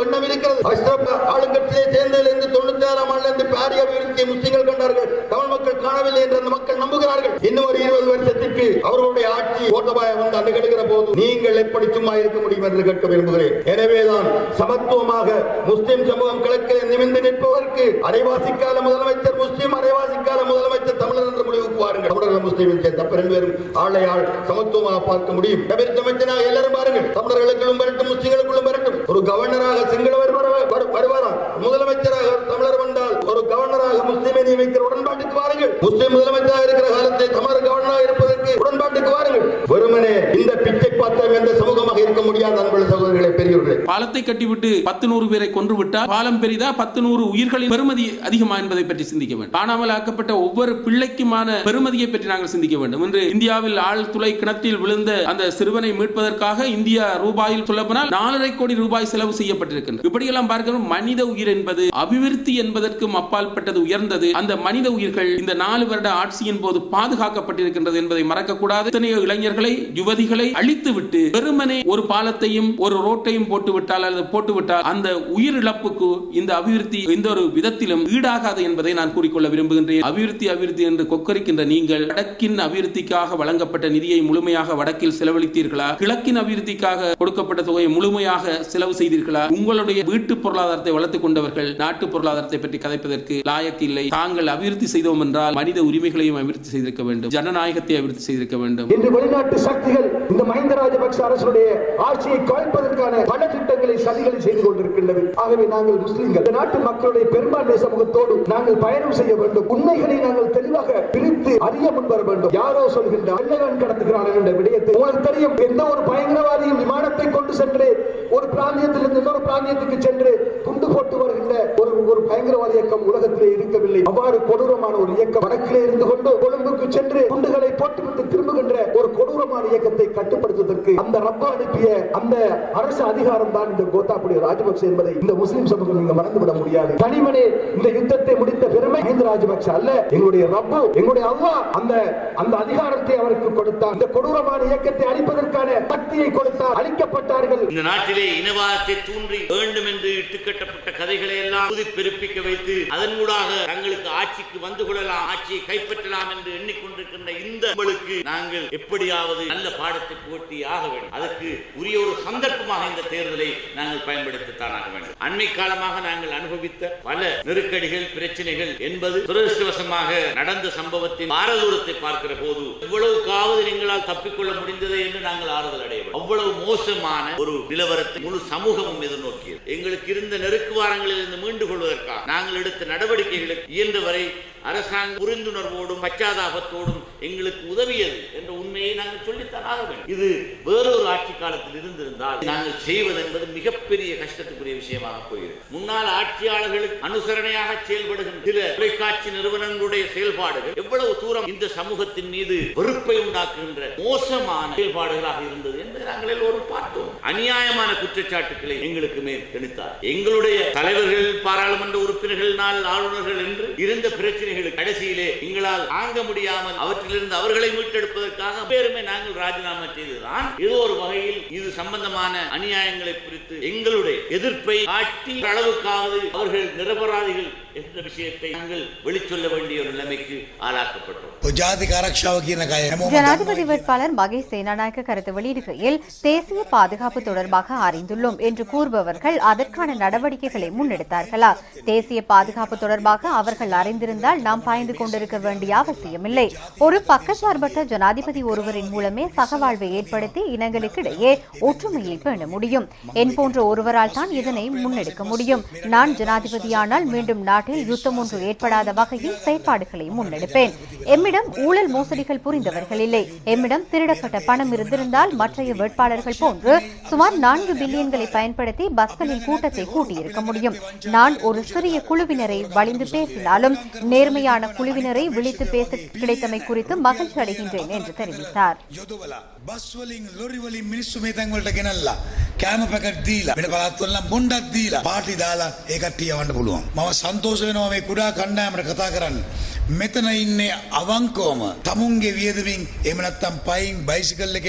எண்ணம் இருக்கிறது அஷ்ரப் ஆளுங்கட்சியை சேர்ந்ததிலிருந்து தொண்ணூத்தி ஆறாம் ஆண்டிலிருந்து பாரிய அபிவிருத்தியை முஸ்லிம்கள் கண்டார்கள் தமிழ் மக்கள் காணவில்லை என்று அந்த மக்கள் நம்புகிறார்கள் இன்னும் ஒரு இருபது வருஷத்திற்கு அவர்களுடைய ஆட்சி ஓட்டபாய வந்து அணுகெடுக்கிற போது நீங்கள் எப்படி சும்மா இருக்க முடியும் என்று கேட்க விரும்புகிறேன் எனவேதான் சமத்துவமாக முஸ்லிம் சமூகம் கிழக்கில் நிமிர்ந்து நிற்பதற்கு அரைவாசிக்கால முதலமைச்சர் முஸ்லிம் அரைவாசிக்கால முதலமைச்சர் தமிழர் என்ற முடிவுக்கு வாருங்கள் தமிழர்கள் முஸ்லிமில் சேர்ந்த ரெண்டு பேரும் ஆளை ஆள் சமத்துவமாக பார்க்க முடியும் கபீர் அமைச்சராக எல்லாரும் பாருங்கள் தமிழர்களுக்குள்ளும் வரட்டும் முஸ்லிம்களுக்குள்ளும் வரட்டும் ஒரு கவர்னராக சிங்களவர் வர- வர- வருவாரா முதலமைச்சராக ஒரு தமிழர் வந்தால் ஒரு கவர்னராக முஸ்லிமை நியமிக்கிற உடன்பாட்டுக்கு வாருங்கள் முஸ்லிம் முதலமைச்சராக இருக்கிற காலத்தில் தமிழர் கவர்னராக இருப்பதற்கு உடன்பாட்டுக்கு வாருங்கள் வெறுமனே இந்த பிச்சை பாத்திரம் என்ற சமூகமாக இருக்க முடியாத அன்புள்ள சகோதரர்களை பெரியவர்களே பாலத்தை கட்டிவிட்டு பத்து நூறு பேரை கொன்று விட்டால் பாலம் பெரிதா பத்து நூறு உயிர்களின் பெருமதி அதிகமா என்பதை பற்றி சிந்திக்க வேண்டும் காணாமல் ஆக்கப்பட்ட ஒவ்வொரு பிள்ளைக்குமான பெருமதியை பற்றி நாங்கள் சிந்திக்க வேண்டும் இன்று இந்தியாவில் ஆழ்துளை கிணற்றில் விழுந்த அந்த சிறுவனை மீட்பதற்காக இந்தியா ரூபாயில் சொல்லப்போனால் நாலரை கோடி ரூபாய் செலவு செய்யப்பட்டிருக்கின்றது இப்படியெல்லாம் பார்க்கிறோம் மனித உயிர் என்பது அபிவிருத்தி என்பதற்கும் அப்பால் பட்டது உயர்ந்தது அந்த மனித உயிர்கள் இந்த நாலு வருட ஆட்சியின் போது பாதுகாக்கப்பட்டிருக்கின்றது என்பதை மறக்கக்கூடாது எத்தனையோ இளைஞர்களை யுவதிகளை அழித்து விட்டு வெறுமனே ஒரு பாலத்தையும் ஒரு ரோட்டையும் போட்டு விட்டால் அல்லது போட்டு விட்டால் அந்த உயிர் இழப்புக்கு இந்த அபிவிருத்தி எந்த ஒரு விதத்திலும் ஈடாகாது என்பதை நான் கூறிக்கொள்ள விரும்புகின்றேன் அபிவிருத்தி அபிவிருத்தி என்று கொக்கரிக்கின்ற நீங்கள் வடக்கின் அபிவிருத்திக்காக வழங்கப்பட்ட நிதியை முழுமையாக வடக்கில் செலவழித்தீர்களா கிழக்கின் அபிவிருத்திக்காக கொடுக்கப்பட்ட தொகையை முழுமையாக செலவு செய்தீர்களா உங்களுடைய வீட்டு பொருளாதாரத்தை வளர்த்துக் கொண்டவர்கள் நாட்டு பொருளாதாரத்தை பற்றி கதைப்பதற்கு லாயக்கு இல்லை தாங்கள் அபிவிருத்தி செய்தோம் என்றால் மனித உரிமைகளையும் அபிவிருத்தி செய்திருக்க வேண்டும் ஜனநாயகத்தை அபிவிருத்தி செய்திருக்க வேண்டும் இன்று வெளிநாட்டு சக்திகள் இந்த மஹிந்த ராஜபக்ச அரசுடைய ஆட்சியை கலைப்பதற்கான பல திட்டங்களை சதிகளை செய்து கொண்டிருக்கின்றது ஆகவே நாங்கள் முஸ்லிம்கள் இந்த நாட்டு மக்களுடைய பெரும்பான்மை சமூகத்தோடு நாங்கள் பயணம் செய்ய வேண்டும் உண்மைகளை நாங்கள் தெளிவாக பிரித்து அறிய முன்வர வேண்டும் யாரோ சொல்கின்ற வெள்ளவன் கடத்துகிறான் என்ற விடயத்தை உங்களுக்கு தெரியும் எந்த ஒரு பயங்கரவாதியும் விமானத்தை கொண்டு சென்று ஒரு பிராந்தியத்திலிருந்து இன்னொரு பிராந்தியத்துக்கு சென்று துண்டு போட்டு வருகின்ற ஒரு ஒரு பயங்கரவாத இயக்கம் உலகத்திலே இருக்கவில்லை அவ்வாறு கொடூரமான ஒரு இயக்கம் வடக்கிலே இருந்து கொண்டு கொழும்புக்கு சென்று குண்டுகளை போட்டுவிட்டு திரும்புகின்ற ஒரு கொடூரமான இயக்கத்தை கட்டுப்படுத்துவதற்கு அந்த ரப்ப அனுப்பிய அந்த அரசு அதிகாரம் தான் இந்த கோத்தாபுடைய ராஜபக்ச என்பதை இந்த முஸ்லிம் சமூகம் நீங்க மறந்துவிட முடியாது தனிமனே இந்த யுத்தத்தை முடித்த பெருமை மஹிந்த ராஜபக்ச அல்ல எங்களுடைய ரப்பு எங்களுடைய அல்லாஹ் அந்த அந்த அதிகாரத்தை அவருக்கு கொடுத்தார் இந்த கொடூரமான இயக்கத்தை அழிப்பதற்கான சக்தியை கொடுத்தார் அழிக்கப்பட்டார்கள் இந்த நாட்டிலே இனவாதத்தை தூண்டி வேண்டும் என்று இட்டுக்கட்டப்பட்ட கதைகளை எல்லாம் புதி பெருப்பிக்க வைத்து அதன் ஊடாக தங்களுக்கு ஆட்சிக்கு வந்து கொள்ளலாம் ஆட்சியை கைப்பற்றலாம் என்று எண்ணிக்கொண்டிருக்கின்ற இந்த உங்களுக்கு நாங்கள் எப்படியாவது நல்ல பாடத்தை போட்டி ஆக வேண்டும் அதற்கு உரிய ஒரு சந்தர்ப்பமாக இந்த தேர்தலை நாங்கள் பயன்படுத்தித்தான் ஆக வேண்டும் அண்மை காலமாக நாங்கள் அனுபவித்த பல நெருக்கடிகள் பிரச்சனைகள் என்பது துரதிருஷ்டவசமாக நடந்த சம்பவத்தின் பாரதூரத்தை பார்க்கிற போது இவ்வளவுக்காவது எங்களால் தப்பிக்கொள்ள முடிந்தது என்று நாங்கள் ஆறுதல் அடைய வேண்டும். அவ்வளவு மோசமான ஒரு நிலவரத்தை முழு சமூகமும் எதிர்நோக்கியது எங்களுக்கு இருந்த நெருக்குவாரங்களில் இருந்து மீண்டு கொள்வதற்காக நாங்கள் எடுத்த நடவடிக்கைகளுக்கு இயன்றவரை அரசாங்க புரிந்துணர்வோடும் பச்சாதாபத்தோடும் எங்களுக்கு உதவியது என்ற உண்மையை நாங்கள் சொல்லித்தான் ஆக வேண்டும் இது வேறொரு ஆட்சி காலத்தில் இருந்திருந்தால் நாங்கள் செய்வது என்பது மிகப்பெரிய கஷ்டத்துக்குரிய விஷயமாக போயிருக்கும் முன்னாள் ஆட்சியாளர்களுக்கு அனுசரணையாக செயல்படுகின்ற சில தொலைக்காட்சி நிறுவனங்களுடைய செயல்பாடுகள் எவ்வளவு தூரம் இந்த சமூகத்தின் மீது வெறுப்பை உண்டாக்குகின்ற மோசமான செயல்பாடுகளாக இருந்தது என்பதை நாங்கள் எல்லோரும் பார்த்தோம் அநியாயமான குற்றச்சாட்டுக்களை எங்களுக்கு மேல் திணித்தார் எங்களுடைய தலைவர்கள் பாராளுமன்ற உறுப்பினர்கள் நாள் ஆளுநர்கள் என்று இருந்த பிரச்சனைகளுக்கு கடைசியிலே எங்களால் தாங்க முடியாமல் அவற்றிலிருந்து அவர்களை மீட்டெடுப்பதற்காக பேருமே நாங்கள் ராஜினாமா செய்ததுதான் இது ஒரு வகையில் இது சம்பந்தமான அநியாயங்களை குறித்து எங்களுடைய எதிர்ப்பை காட்டி அளவுக்காவது அவர்கள் நிரபராதிகள் என்ற விஷயத்தை நாங்கள் வெளிச்சொல்ல வேண்டிய ஒரு நிலைமைக்கு ஆளாக்கப்பட்டோம் ජාතික ආරක්ෂාව කියන කය හැමෝම ஜனாதிபதி வேட்பாளர் மகேஷ் சேனாநாயக்க கருத்து வெளியிடுகையில் தேசிய பாதுகாப்பு தொடர்பாக அறிந்துள்ளோம் என்று கூறுபவர்கள் அதற்கான நடவடிக்கைகளை முன்னெடுத்தார்களா தேசிய பாதுகாப்பு தொடர்பாக அவர்கள் அறிந்திருந்தால் நாம் பாய்ந்து கொண்டிருக்க வேண்டிய அவசியமில்லை ஒரு பக்கச்சார்பற்ற ஜனாதிபதி ஒருவரின் மூலமே சகவாழ்வை ஏற்படுத்தி இனங்களுக்கிடையே ஒற்றுமையை பேண முடியும் என் போன்ற ஒருவரால் தான் இதனை முன்னெடுக்க முடியும் நான் ஜனாதிபதியானால் மீண்டும் நாட்டில் யுத்தம் ஒன்று ஏற்படாத வகையில் செயற்பாடுகளை முன்னெடுப்பேன் எம்மிடம் ஊழல் மோசடிகள் புரிந்தவர்கள் இல்லை எம்மிடம் திருடப்பட்ட பணம் இருந்திருந்தால் மற்றைய வேட்பாளர்கள் போன்று சுமார் நான்கு பில்லியன்களை பயன்படுத்தி பஸ்களில் கூட்டத்தை கூட்டியிருக்க முடியும் நான் ஒரு சிறிய குழுவினரை வலிந்து பேசினாலும் நேர்மையான குழுவினரை விழித்து பேச கிடைத்தமை குறித்து மகிழ்ச்சி அடைகின்றேன் என்று தெரிவித்தார் යොදවලා බස් වලින් ලොරි වලින් මිනිස්සු මේ තැන් වලට ගෙනල්ලා කෑම පැකට් දීලා වෙන පළාත් වල නම් බොණ්ඩක් දීලා පාටි දාලා ඒ කට්ටිය යවන්න පුළුවන් මම සන්තෝෂ වෙනවා මේ කුඩා කණ්ඩායමට කතා කරන්න මෙතන ඉන්නේ අවංකවම තමුන්ගේ වියදමින් එහෙම නැත්නම් පයින් බයිසිකල් එකෙන්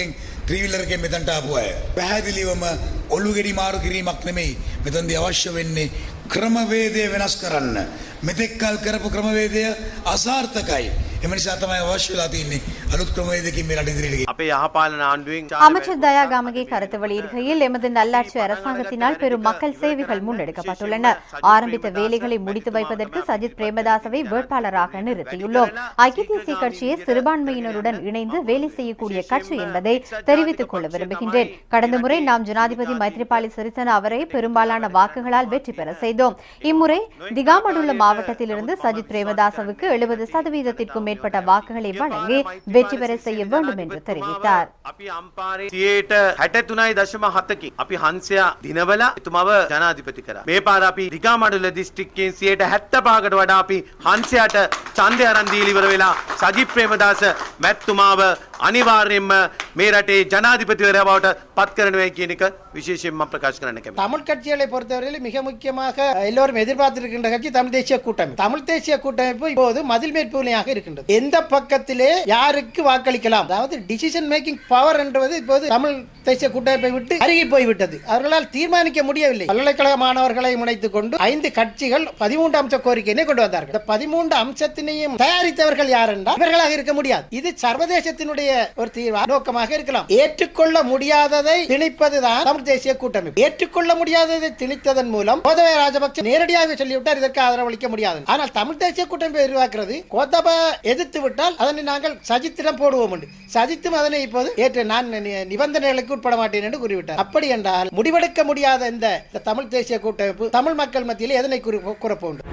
ත්‍රීවිල්ලර් එකෙන් මෙතනට ආපු අය. පැහැදිලිවම ඔලුගෙඩි මාරු කිරීමක් නෙමෙයි. මෙතනදී අවශ්‍ය වෙන්නේ ක්‍රමවේදය වෙනස් කරන්න. මෙතෙක්කල් කරපු ක්‍රමවේදය අසාර්ථකයි. එම නිසා තමයි අවශ්‍ය වෙලා තියෙන්නේ අලුත් ක්‍රමවේදකින් මේ රට ඉදිරියට ගෙනියන්න. අපේ යහපාලන ආණ්ඩුවෙන් அமைச்சர் தயாகாமகே கருத்து வெளியிடுகையில் எமது நல்லாட்சி அரசாங்கத்தினால் பெரும் மக்கள் சேவைகள் முன்னெடுக்கப்பட்டுள்ளன ஆரம்பித்த வேலைகளை முடித்து வைப்பதற்கு சஜித் பிரேமதாசவை வேட்பாளராக நிறுத்தியுள்ளோம் ஐக்கிய தேசிய கட்சியை சிறுபான்மையினருடன் இணைந்து வேலை செய்யக்கூடிய கட்சி என்பதை தெரிவித்துக் கொள்ள விரும்புகின்றேன் கடந்த முறை நாம் ஜனாதிபதி மைத்ரிபால சிறிசேன அவரை பெரும்பாலான வாக்குகளால் வெற்றி பெற செய்தோம் இம்முறை திகாமடுள்ள மாவட்டத்திலிருந்து சஜித் பிரேமதாசவுக்கு எழுபது சதவீதத்திற்கும் மேற்பட்ட வாக்குகளை வழங்கி வெற்றி பெற செய்ய வேண்டும் என்று தெரிவித்தார் අපි අම්පාරේ සියයට හැටතුනයි දශම හතකින් අපි හන්සයා දිනවල එතුමව ජනාධිපති කර මේ පාර අපි දිගාමඩුල දිස්ත්‍රික්කයෙන් සියයට හැත්ත පාකට වඩා අපි හන්සයාට ඡන්දය අරන් දීලිවර වෙලා සජිත් ප්‍රේමදාස මැත්තුමාව අනිවාර්යෙන්ම මේ රටේ ජනාධිපතිවරයා බවට පත් කරනවා කියන එක විශේෂයෙන්ම මම ප්‍රකාශ කරන්න කැමතියි. தமிழ் கட்சிகளை பொறுத்தவரையில் மிக முக்கியமாக எல்லோரும் எதிர்பார்த்திருக்கின்ற கட்சி தமிழ் தேசிய கூட்டமைப்பு தமிழ் தேசிய கூட்டமைப்பு இப்போது மதில் மேற்பூலையாக இருக்கின்றது எந்த பக்கத்திலே யாருக்கு வாக்களிக்கலாம் அதாவது டிசிஷன் மேக்கிங் பவர் என்பது இப்போது தமிழ் தேசிய கூட்டமைப்பை விட்டு அருகி போய்விட்டது அவர்களால் தீர்மானிக்க முடியவில்லை பல்கலைக்கழக மாணவர்களை முனைத்துக் கொண்டு ஐந்து கட்சிகள் பதிமூன்று அம்ச கோரிக்கையினை கொண்டு வந்தார்கள் இந்த பதிமூன்று அம்சத்தினையும் தயாரித்தவர்கள் யார் என்றால் இவர்களாக இருக்க முடியாது இது சர்வதேசத்தினுடைய ஒரு தீர்வா நோக்கமாக இருக்கலாம் ஏற்றுக்கொள்ள முடியாததை திணிப்பதுதான் தமிழ் தேசிய கூட்டமைப்பு ஏற்றுக்கொள்ள முடியாததை திணித்ததன் மூலம் கோதபய ராஜபக்ச நேரடியாக சொல்லிவிட்டார் இதற்கு ஆதரவளிக்க முடியாது ஆனால் தமிழ் தேசிய கூட்டமைப்பை உருவாக்குறது கோத்தப எதிர்த்து விட்டால் அதனை நாங்கள் சஜித்திடம் போடுவோம் என்று சஜித்தும் அதனை இப்போது ஏற்று நான் நி- நிபந்தனைகளுக்கு உட்பட மாட்டேன் என்று கூறிவிட்டார் அப்படி என்றால் முடிவெடுக்க முடியாத இந்த இந்த தமிழ் தேசிய கூட்டமைப்பு தமிழ் மக்கள் மத்தியில் எதனை கூறி- கூறப்போன்று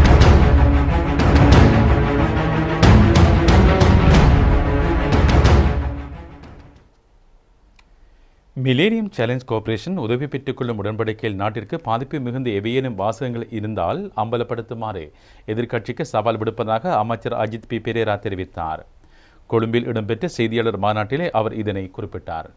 மிலேனியம் சேலஞ்ச் கோர்ப்பரேஷன் உதவி பெற்றுக்கொள்ளும் உடன்படிக்கையில் நாட்டிற்கு பாதிப்பு மிகுந்த எவையேனும் வாசகங்கள் இருந்தால் அம்பலப்படுத்துமாறு எதிர்க்கட்சிக்கு சவால் விடுப்பதாக அமைச்சர் அஜித் பி பெரேரா தெரிவித்தார் கொழும்பில் இடம்பெற்ற செய்தியாளர் மாநாட்டிலே அவர் இதனை குறிப்பிட்டார்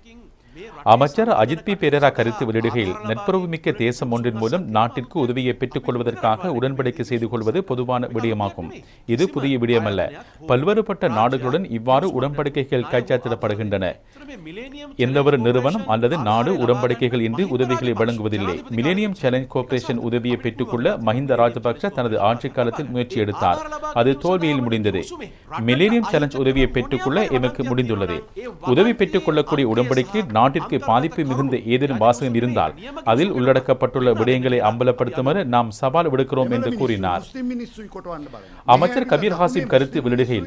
அமைச்சர் அஜித் பி பெரேரா கருத்து வெளியிடுகையில் நட்புறவுமிக்க தேசம் ஒன்றின் மூலம் நாட்டிற்கு உதவியை பெற்றுக் கொள்வதற்காக உடன்படிக்கை செய்து கொள்வது பொதுவான விடயமாகும் இது புதிய விடயமல்ல பல்வேறுபட்ட நாடுகளுடன் இவ்வாறு உடன்படிக்கைகள் கைச்சாத்திடப்படுகின்றன எந்தவொரு நிறுவனம் அல்லது நாடு உடன்படிக்கைகள் இன்றி உதவிகளை வழங்குவதில்லை மிலேனியம் சேலஞ்ச் கோர்ப்பரேஷன் உதவியை பெற்றுக்கொள்ள மஹிந்த ராஜபக்ஷ தனது ஆட்சி காலத்தில் முயற்சி எடுத்தார் அது தோல்வியில் முடிந்தது மிலேனியம் சேலஞ்ச் உதவியை பெற்றுக்கொள்ள எமக்கு முடிந்துள்ளது உதவி பெற்றுக் கொள்ளக்கூடிய உடன்படிக்கை நாட்டிற்கு பாதிப்பு மிகுந்த ஏதேனும் வாசகம் இருந்தால் அதில் உள்ளடக்கப்பட்டுள்ள விடயங்களை அம்பலப்படுத்துமாறு நாம் சவால் விடுக்கிறோம் என்று கூறினார் அமைச்சர் கபீர் ஹாசிம் கருத்து வெளியிடுகையில்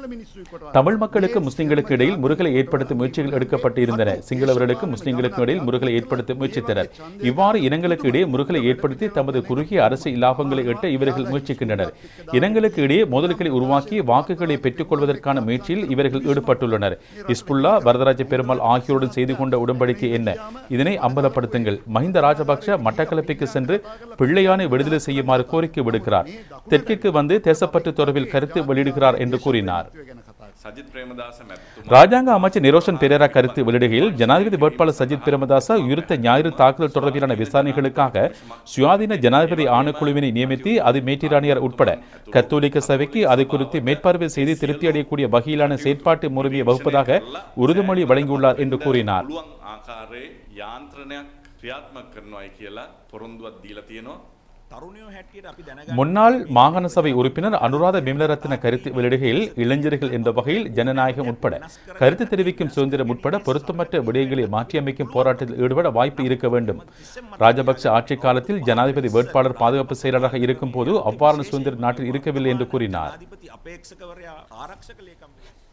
தமிழ் மக்களுக்கு முஸ்லிம்களுக்கு இடையில் முருகலை ஏற்படுத்த முயற்சிகள் எடுக்கப்பட்டு இருந்தன சிங்களவர்களுக்கு முஸ்லிம்களுக்கு இடையில் முருகலை ஏற்படுத்த முயற்சித்தனர் இவ்வாறு இனங்களுக்கு இடையே முருகலை ஏற்படுத்தி தமது குறுகிய அரசு இலாபங்களை எட்ட இவர்கள் முயற்சிக்கின்றனர் இனங்களுக்கு இடையே மோதல்களை உருவாக்கி வாக்குகளை பெற்றுக் கொள்வதற்கான முயற்சியில் இவர்கள் ஈடுபட்டுள்ளனர் இஸ்புல்லா வரதராஜ பெருமாள் ஆகியோருடன் செய்து கொண்ட உடன்படிக்கை என்ன இதனை அம்பலப்படுத்துங்கள் மஹிந்த ராஜபக்ஷ மட்டக்களப்பிற்கு சென்று பிள்ளையானை விடுதலை செய்யுமாறு கோரிக்கை விடுக்கிறார் தெற்கிற்கு வந்து தேசப்பற்று தொடர்பில் கருத்து வெளியிடுகிறார் என்று கூறினார் සජිත් ප්‍රේමදාස මැත්තුමා ராஜாங்க அமைச்சர் நிரோஷன் பெரேரா கருத்து வெளியிடுகையில் ஜனாதிபதி வேட்பாளர் சஜித் பிரேமதாசா உயிர்த்த ஞாயிறு தாக்குதல் தொடர்பிலான விசாரணைகளுக்காக சுயாதீன ஜனாதிபதி ஆணைக்குழுவினை நியமித்து அது மேட்டிராணியார் உட்பட கத்தோலிக்க சபைக்கு அது குறித்து மேற்பார்வை செய்து திருப்தி அடையக்கூடிய வகையிலான செயற்பாட்டு முறையை வகுப்பதாக உறுதிமொழி வழங்கியுள்ளார் என்று கூறினார் පුළුවන් ආකාරයේ යාන්ත්‍රණයක් ක්‍රියාත්මක කරනවායි කියලා පොරොන්දුවක් දීලා තියෙනවා තරුණයෝ හැටියට අපි දැනගන්න முன்னாள் மாகாண சபை உறுப்பினர் அனுராத பிமலரத்ன கருத்து வெளியிடுகையில் இளைஞர்கள் என்ற வகையில் ஜனநாயகம் உட்பட கருத்து தெரிவிக்கும் சுதந்திரம் உட்பட பொருத்தமற்ற விடயங்களை மாற்றியமைக்கும் போராட்டத்தில் ஈடுபட வாய்ப்பு இருக்க வேண்டும் ராஜபக்ச ஆட்சி காலத்தில் ஜனாதிபதி வேட்பாளர் பாதுகாப்பு செயலாளராக இருக்கும் போது அவ்வாறான சுதந்திரம் நாட்டில் இருக்கவில்லை என்று கூறினார் අධිපති අපේක්ෂකවරයා ආරක්ෂක ලේකම්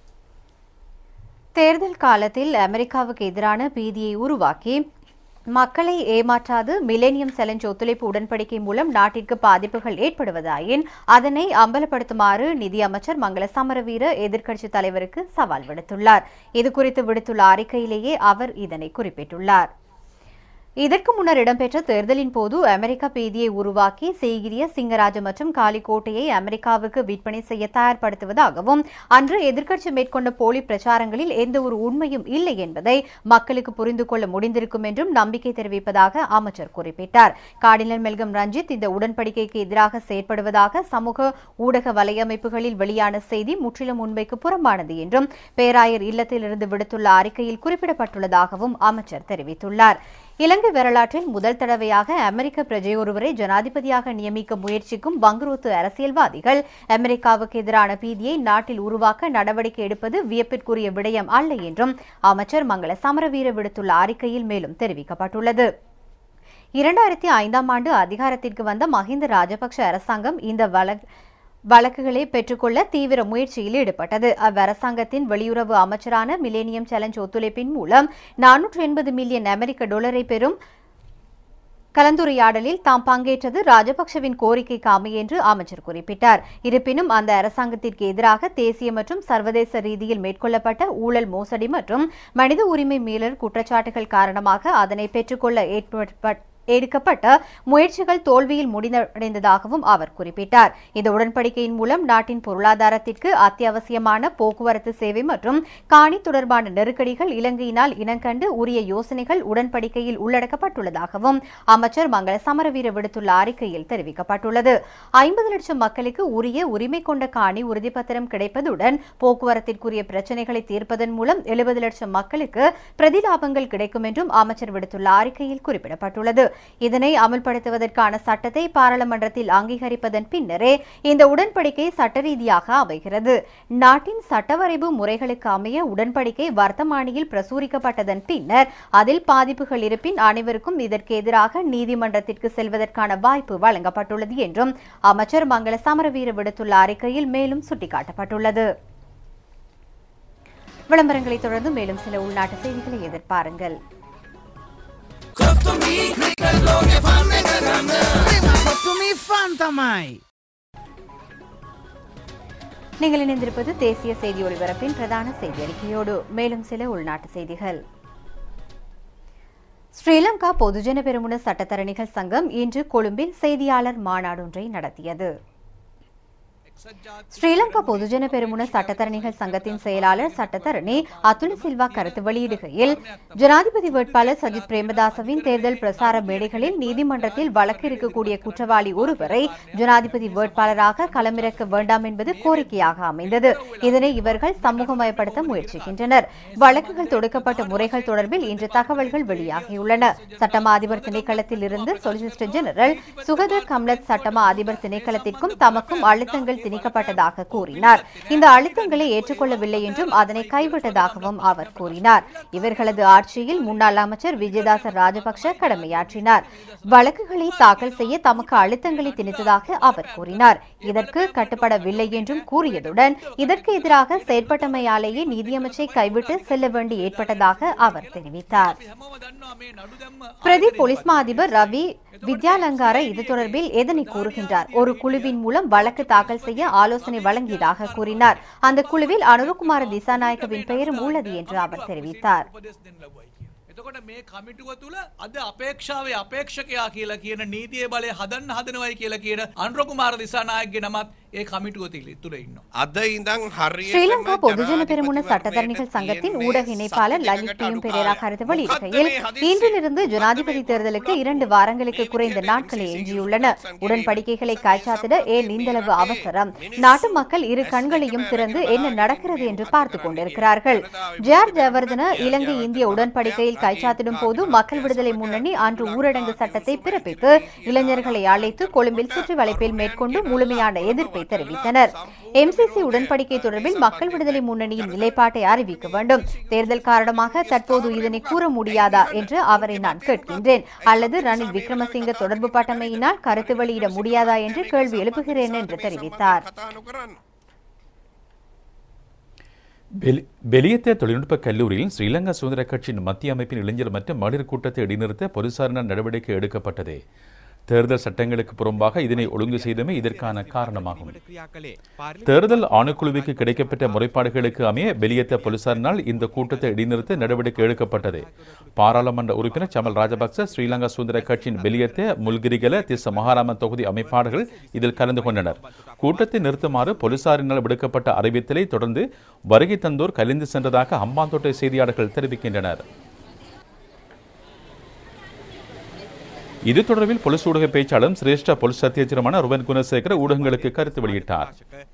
தேர்தல் காலத்தில் அமெரிக்காவுக்கு எதிரான பீதியை உருவாக்கி மக்களை ஏமாற்றாது மிலேனியம் சேலஞ்ச் ஒத்துழைப்பு உடன்படிக்கை மூலம் நாட்டிற்கு பாதிப்புகள் ஏற்படுவதாயின் அதனை அம்பலப்படுத்துமாறு நிதி அமைச்சர் மங்கள சமரவீர எதிர்க்கட்சித் தலைவருக்கு சவால் விடுத்துள்ளார் இதுகுறித்து விடுத்துள்ள அறிக்கையிலேயே அவர் இதனை குறிப்பிட்டுள்ளார் இதற்கு முன்னர் இடம்பெற்ற தேர்தலின் போது அமெரிக்க பீதியை உருவாக்கி செய்கிரிய சிங்கராஜ மற்றும் காலிக்கோட்டையை அமெரிக்காவுக்கு விற்பனை செய்ய தயார்படுத்துவதாகவும் அன்று எதிர்க்கட்சி மேற்கொண்ட போலி பிரச்சாரங்களில் எந்த ஒரு உண்மையும் இல்லை என்பதை மக்களுக்கு புரிந்து கொள்ள முடிந்திருக்கும் என்றும் நம்பிக்கை தெரிவிப்பதாக அமைச்சர் குறிப்பிட்டார் கார்டினல் மெல்கம் ரஞ்சித் இந்த உடன்படிக்கைக்கு எதிராக செயற்படுவதாக சமூக ஊடக வலையமைப்புகளில் வெளியான செய்தி முற்றிலும் உண்மைக்கு புறம்பானது என்றும் பேராயர் இல்லத்திலிருந்து விடுத்துள்ள அறிக்கையில் குறிப்பிடப்பட்டுள்ளதாகவும் அமைச்சர் தெரிவித்துள்ளார் இலங்கை வரலாற்றில் முதல் தடவையாக அமெரிக்க பிரஜையொருவரை ஜனாதிபதியாக நியமிக்க முயற்சிக்கும் வங்குரோத்து அரசியல்வாதிகள் அமெரிக்காவுக்கு எதிரான பீதியை நாட்டில் உருவாக்க நடவடிக்கை எடுப்பது வியப்பிற்குரிய விடயம் அல்ல என்றும் அமைச்சர் மங்கள சமரவீர விடுத்துள்ள அறிக்கையில் மேலும் தெரிவிக்கப்பட்டுள்ளது இரண்டாயிரத்தி ஐந்தாம் ஆண்டு அதிகாரத்திற்கு வந்த மஹிந்த ராஜபக்ஷ அரசாங்கம் இந்த வழக்கு வழக்குகளை பெற்றுக்கொள்ள தீவிர முயற்சியில் ஈடுபட்டது அவ்வரசாங்கத்தின் வெளியுறவு அமைச்சரான மிலேனியம் சேலஞ்ச் ஒத்துழைப்பின் மூலம் நானூற்று எண்பது மில்லியன் அமெரிக்க டாலரை பெறும் கலந்துரையாடலில் தாம் பங்கேற்றது ராஜபக்சவின் கோரிக்கைக்கு அமைய என்று அமைச்சர் குறிப்பிட்டார் இருப்பினும் அந்த அரசாங்கத்திற்கு எதிராக தேசிய மற்றும் சர்வதேச ரீதியில் மேற்கொள்ளப்பட்ட ஊழல் மோசடி மற்றும் மனித உரிமை மீறல் குற்றச்சாட்டுகள் காரணமாக அதனை பெற்றுக்கொள்ள ஏற்பட்ட எடுக்கப்பட்ட முயற்சிகள் தோல்வியில் முடிவடைந்ததாகவும் அவர் குறிப்பிட்டார் இந்த உடன்படிக்கையின் மூலம் நாட்டின் பொருளாதாரத்திற்கு அத்தியாவசியமான போக்குவரத்து சேவை மற்றும் காணி தொடர்பான நெருக்கடிகள் இலங்கையினால் இனங்கண்டு உரிய யோசனைகள் உடன்படிக்கையில் உள்ளடக்கப்பட்டுள்ளதாகவும் அமைச்சர் மங்கள சமரவீர விடுத்துள்ள அறிக்கையில் தெரிவிக்கப்பட்டுள்ளது ஐம்பது லட்சம் மக்களுக்கு உரிய உரிமை கொண்ட காணி உறுதிப்பத்திரம் கிடைப்பதுடன் போக்குவரத்திற்குரிய பிரச்சினைகளை தீர்ப்பதன் மூலம் எழுபது லட்சம் மக்களுக்கு பிரதிலாபங்கள் கிடைக்கும் என்றும் அமைச்சர் விடுத்துள்ள அறிக்கையில் குறிப்பிடப்பட்டுள்ளது இதனை அமல்படுத்துவதற்கான சட்டத்தை பாராளுமன்றத்தில் அங்கீகரிப்பதன் பின்னரே இந்த உடன்படிக்கை சட்ட ரீதியாக அமைகிறது நாட்டின் சட்டவரைவு முறைகளுக்கு அமைய உடன்படிக்கை வர்த்தமானியில் பிரசுரிக்கப்பட்டதன் பின்னர் அதில் பாதிப்புகள் இருப்பின் அனைவருக்கும் இதற்கு எதிராக நீதிமன்றத்திற்கு செல்வதற்கான வாய்ப்பு வழங்கப்பட்டுள்ளது என்றும் அமைச்சர் மங்கள சமரவீர விடுத்துள்ள அறிக்கையில் மேலும் சுட்டிக்காட்டப்பட்டுள்ளது விளம்பரங்களை தொடர்ந்து மேலும் சில உள்நாட்டு செய்திகளை எதிர்பாருங்கள் කොත්තුමී ක්‍රිකට් ලෝකෙ ෆන් එක ගන්න කොත්තුමී ෆන් තමයි நீங்கள் இணைந்திருப்பது தேசிய செய்தி ஒலிபரப்பின் பிரதான செய்தி அறிக்கையோடு மேலும் சில உள்நாட்டு செய்திகள் ஸ்ரீலங்கா பொதுஜன பெருமுன சட்டத்தரணிகள் சங்கம் இன்று கொழும்பில் செய்தியாளர் மாநாடொன்றை நடத்தியது ஸ்ரீலங்கா பொதுஜன பெருமுன சட்டத்தரணிகள் சங்கத்தின் செயலாளர் சட்டத்தரணி அதுல சில்வா கருத்து வெளியிடுகையில் ஜனாதிபதி வேட்பாளர் சஜித் பிரேமதாசவின் தேர்தல் பிரசார மேடைகளில் நீதிமன்றத்தில் வழக்கு இருக்கக்கூடிய குற்றவாளி ஒருவரை ஜனாதிபதி வேட்பாளராக களமிறக்க வேண்டாம் என்பது கோரிக்கையாக அமைந்தது இதனை இவர்கள் சமூகமயப்படுத்த முயற்சிக்கின்றனர் வழக்குகள் தொடுக்கப்பட்ட முறைகள் தொடர்பில் இன்று தகவல்கள் வெளியாகியுள்ளன சட்டமா அதிபர் திணைக்களத்தில் இருந்து சொலிசிஸ்டர் ஜெனரல் சுகதர் கம்லத் சட்டமா அதிபர் திணைக்களத்திற்கும் தமக்கும் அழுத்தங்கள் திணிக்கப்பட்டதாக கூறினார் இந்த அழுத்தங்களை ஏற்றுக்கொள்ளவில்லை என்றும் அதனை கைவிட்டதாகவும் அவர் கூறினார் இவர்களது ஆட்சியில் முன்னாள் அமைச்சர் விஜயதாச ராஜபக்ஷ கடமையாற்றினார் வழக்குகளை தாக்கல் செய்ய தமக்கு அழுத்தங்களை திணித்ததாக அவர் கூறினார் இதற்கு கட்டுப்படவில்லை என்றும் கூறியதுடன் இதற்கு எதிராக செயற்பட்டமையாலேயே நீதியமைச்சை கைவிட்டு செல்ல வேண்டி ஏற்பட்டதாக அவர் தெரிவித்தார் பிரதி போலீஸ் மா அதிபர் ரவி வித்யாலங்கார இது தொடர்பில் எதனை கூறுகின்றார் ஒரு குழுவின் மூலம் வழக்கு தாக்கல் செய்ய ஆலோசனை வழங்கியதாக கூறினார் அந்த குழுவில் அனுருகுமார திசாநாயக்கவின் பெயரும் உள்ளது என்று அவர் தெரிவித்தார் එතකොට මේ කමිටුව තුළ අද අපේක්ෂාවේ අපේක්ෂකයා කියලා කියන නීතිය බලය හදන්න හදනවයි කියලා කියන අන්රකුමාර දිසානායක්ගේ නමත් ඒ කමිටුව තිලි තුළ ඉන්න. අද ඉඳං හරිය ஸ்ரீலங்கா பொதுஜன பெருமுன சட்டத்தரணிகள் சங்கத்தின் ஊடக இணைப்பாளர் லலித் பியும் பெரேரா கருத்து வெளியிடுகையில் இன்றிலிருந்து ஜனாதிபதி தேர்தலுக்கு இரண்டு வாரங்களுக்கு குறைந்த நாட்களே எஞ்சியுள்ளன உடன்படிக்கைகளை காய்ச்சாத்திட ஏன் இந்தளவு அவசரம் நாட்டு மக்கள் இரு கண்களையும் திறந்து என்ன நடக்கிறது என்று பார்த்துக் கொண்டிருக்கிறார்கள் ஜார் ஜெயவர்தன இலங்கை இந்திய உடன்படிக்கையில் கைச்சாத்திடும் போது மக்கள் விடுதலை முன்னணி அன்று ஊரடங்கு சட்டத்தை பிறப்பித்து இளைஞர்களை அழைத்து கொழும்பில் சுற்றி வளைப்பில் மேற்கொண்டு முழுமையான எதிர்ப்பை தெரிவித்தனர் எம்சிசி உடன்படிக்கை தொடர்பில் மக்கள் விடுதலை முன்னணியின் நிலைப்பாட்டை அறிவிக்க வேண்டும் தேர்தல் காரணமாக தற்போது இதனை கூற முடியாதா என்று அவரை நான் கேட்கின்றேன் அல்லது ரணில் விக்ரமசிங்க தொடர்பு பட்டமையினால் கருத்து வெளியிட முடியாதா என்று கேள்வி எழுப்புகிறேன் என்று தெரிவித்தார் பெலி- பெலியத்த தொழில்நுட்ப கல்லூரியில் ஸ்ரீலங்கா சுதந்திர கட்சியின் மத்திய அமைப்பின் இளைஞர் மற்றும் மகளிர் கூட்டத்தை இடைநிறுத்த பொதுசாரண நடவடிக்கை எடுக்கப்பட்டது தேர்தல் சட்டங்களுக்கு புறம்பாக இதனை ஒழுங்கு செய்தமே இதற்கான காரணமாகும் தேர்தல் ஆணைக்குழுவுக்கு கிடைக்கப்பட்ட முறைப்பாடுகளுக்கு அமைய வெளியேற்ற போலீசாரினால் இந்த கூட்டத்தை இடைநிறுத்த நடவடிக்கை எடுக்கப்பட்டது பாராளுமன்ற உறுப்பினர் சமல் ராஜபக்ச ஸ்ரீலங்கா சுதந்திர கட்சியின் வெளியேற்ற முல்கிரிகல திச மகாராமன் தொகுதி அமைப்பாளர்கள் இதில் கலந்து கொண்டனர் கூட்டத்தை நிறுத்துமாறு போலீசாரினால் விடுக்கப்பட்ட அறிவித்தலை தொடர்ந்து வருகை தந்தோர் கலைந்து சென்றதாக ஹம்பாந்தோட்டை செய்தியாளர்கள் தெரிவிக்கின்றனர் இது தொடர்பில் பொலிஸ் ஊடக பேச்சாளரும் சிரேஷ்ட பொலிஸ் அத்தியட்சருமான ருவன் குணசேகர ஊடகங்களுக்கு கருத்து வெளியிட்டார்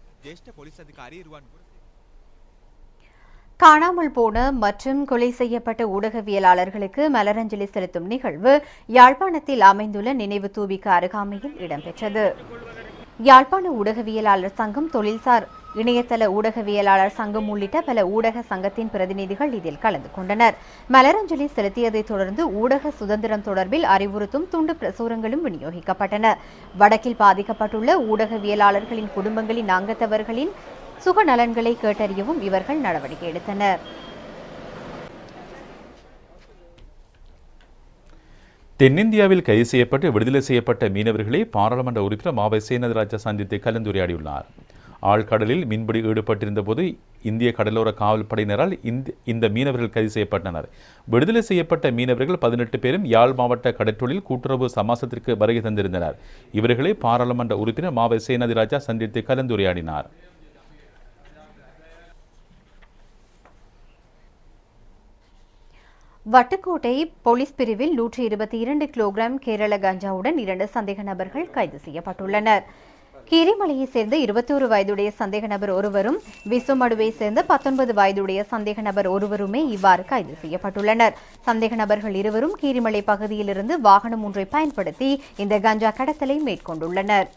காணாமல் போன மற்றும் கொலை செய்யப்பட்ட ஊடகவியலாளர்களுக்கு மலரஞ்சலி செலுத்தும் நிகழ்வு யாழ்ப்பாணத்தில் அமைந்துள்ள நினைவு தூபிக்கு அருகாமையில் இடம்பெற்றது யாழ்ப்பாண ஊடகவியலாளர் சங்கம் தொழில்சார் இணையதள ஊடகவியலாளர் சங்கம் உள்ளிட்ட பல ஊடக சங்கத்தின் பிரதிநிதிகள் இதில் கலந்து கொண்டனர் மலரஞ்சலி செலுத்தியதைத் தொடர்ந்து ஊடக சுதந்திரம் தொடர்பில் அறிவுறுத்தும் துண்டு பிரசுரங்களும் விநியோகிக்கப்பட்டன வடக்கில் பாதிக்கப்பட்டுள்ள ஊடகவியலாளர்களின் குடும்பங்களின் அங்கத்தவர்களின் சுக நலன்களை கேட்டறியவும் இவர்கள் நடவடிக்கை எடுத்தனர் தென்னிந்தியாவில் கைது செய்யப்பட்டு விடுதலை செய்யப்பட்ட மீனவர்களை பாராளுமன்ற உறுப்பினர் மாவை சேனதராஜா சந்தித்து கலந்துரையாடியுள்ளார் ஆழ்கடலில் மீன்பிடி ஈடுபட்டிருந்த போது இந்திய கடலோர காவல் படையினரால் இந்த இந்த மீனவர்கள் கைது செய்யப்பட்டனர் விடுதலை செய்யப்பட்ட மீனவர்கள் பதினெட்டு பேரும் யாழ் மாவட்ட கடற்றொழில் கூட்டுறவு சமாசத்திற்கு வருகை தந்திருந்தனர் இவர்களை பாராளுமன்ற உறுப்பினர் மாவை சேனாதிராஜா சந்தித்து கலந்துரையாடினார் வட்டுக்கோட்டை போலீஸ் பிரிவில் நூற்றி இருபத்தி இரண்டு கிலோகிராம் கேரள கஞ்சாவுடன் இரண்டு சந்தேக நபர்கள் கைது செய்யப்பட்டுள்ளனர் கீரிமலையைச் சேர்ந்த இருபத்தோரு வயதுடைய சந்தேக நபர் ஒருவரும் விசுமடுவை சேர்ந்த பத்தொன்பது வயதுடைய சந்தேக நபர் ஒருவருமே இவ்வாறு கைது செய்யப்பட்டுள்ளனர் சந்தேக நபர்கள் இருவரும் கீரிமலை பகுதியிலிருந்து வாகனம் ஒன்றை பயன்படுத்தி இந்த கஞ்சா கடத்தலை மேற்கொண்டுள்ளனர்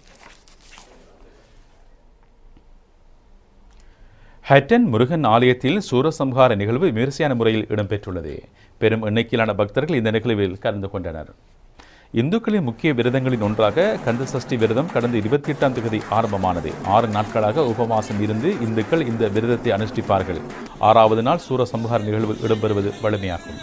ஹட்டன் முருகன் ஆலயத்தில் சூரசம்ஹார நிகழ்வு விமரிசையான முறையில் இடம்பெற்றுள்ளது பெரும் எண்ணிக்கையிலான பக்தர்கள் இந்த நிகழ்வில் கலந்து கொண்டனர் இந்துக்களின் முக்கிய விரதங்களின் ஒன்றாக கந்த சஷ்டி விரதம் கடந்த இருபத்தி எட்டாம் தேதி ஆரம்பமானது ஆறு நாட்களாக உபவாசம் இருந்து இந்துக்கள் இந்த விரதத்தை அனுஷ்டிப்பார்கள் ஆறாவது நாள் சூரசம்ஹார நிகழ்வு இடம்பெறுவது வழமையாகும்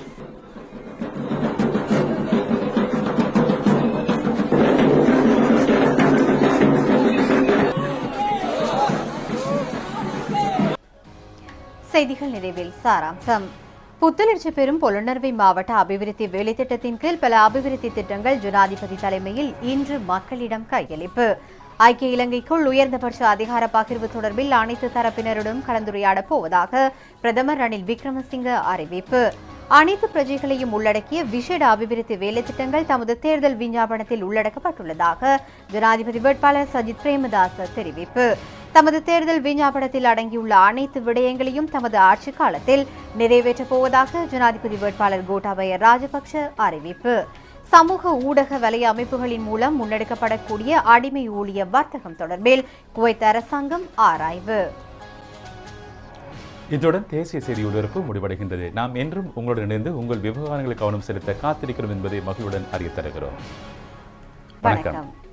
செய்திகள் நிறைவில் சாராம்சம் புத்துணர்ச்சி பெறும் பொலனர்வை மாவட்ட அபிவிருத்தி வேலைத்திட்டத்தின் கீழ் பல அபிவிருத்தி திட்டங்கள் ஜனாதிபதி தலைமையில் இன்று மக்களிடம் கையளிப்பு ஐக்கிய இலங்கைக்குள் உயர்ந்தபட்ச அதிகார பகிர்வு தொடர்பில் அனைத்து தரப்பினருடன் கலந்துரையாடப் போவதாக பிரதமர் ரணில் விக்ரமசிங்க அறிவிப்பு அனைத்து பிரஜைகளையும் உள்ளடக்கிய விசேட அபிவிருத்தி வேலைத்திட்டங்கள் தமது தேர்தல் விஞ்ஞாபனத்தில் உள்ளடக்கப்பட்டுள்ளதாக ஜனாதிபதி வேட்பாளர் சஜித் பிரேமதாச தெரிவிப்பு தமது தேர்தல் விஞ்ஞாபனத்தில் அடங்கியுள்ள அனைத்து விடயங்களையும் தமது ஆட்சி காலத்தில் நிறைவேற்றப் போவதாக ஜனாதிபதி வேட்பாளர் கோட்டாபய ராஜபக்ஷ அறிவிப்பு சமூக ஊடக வலைய அமைப்புகளின் மூலம் முன்னெடுக்கப்படக்கூடிய அடிமை ஊழிய வர்த்தகம் தொடர்பில் குவைத் அரசாங்கம் ஆராய்வு இத்துடன் தேசிய செய்தி ஒலிபரப்பு முடிவடைகின்றது நாம் என்றும் உங்களுடன் இணைந்து உங்கள் விவகாரங்களை கவனம் செலுத்த காத்திருக்கிறோம் என்பதை மகிழ்வுடன் அறிய தருகிறோம் வணக்கம் வணக்கம்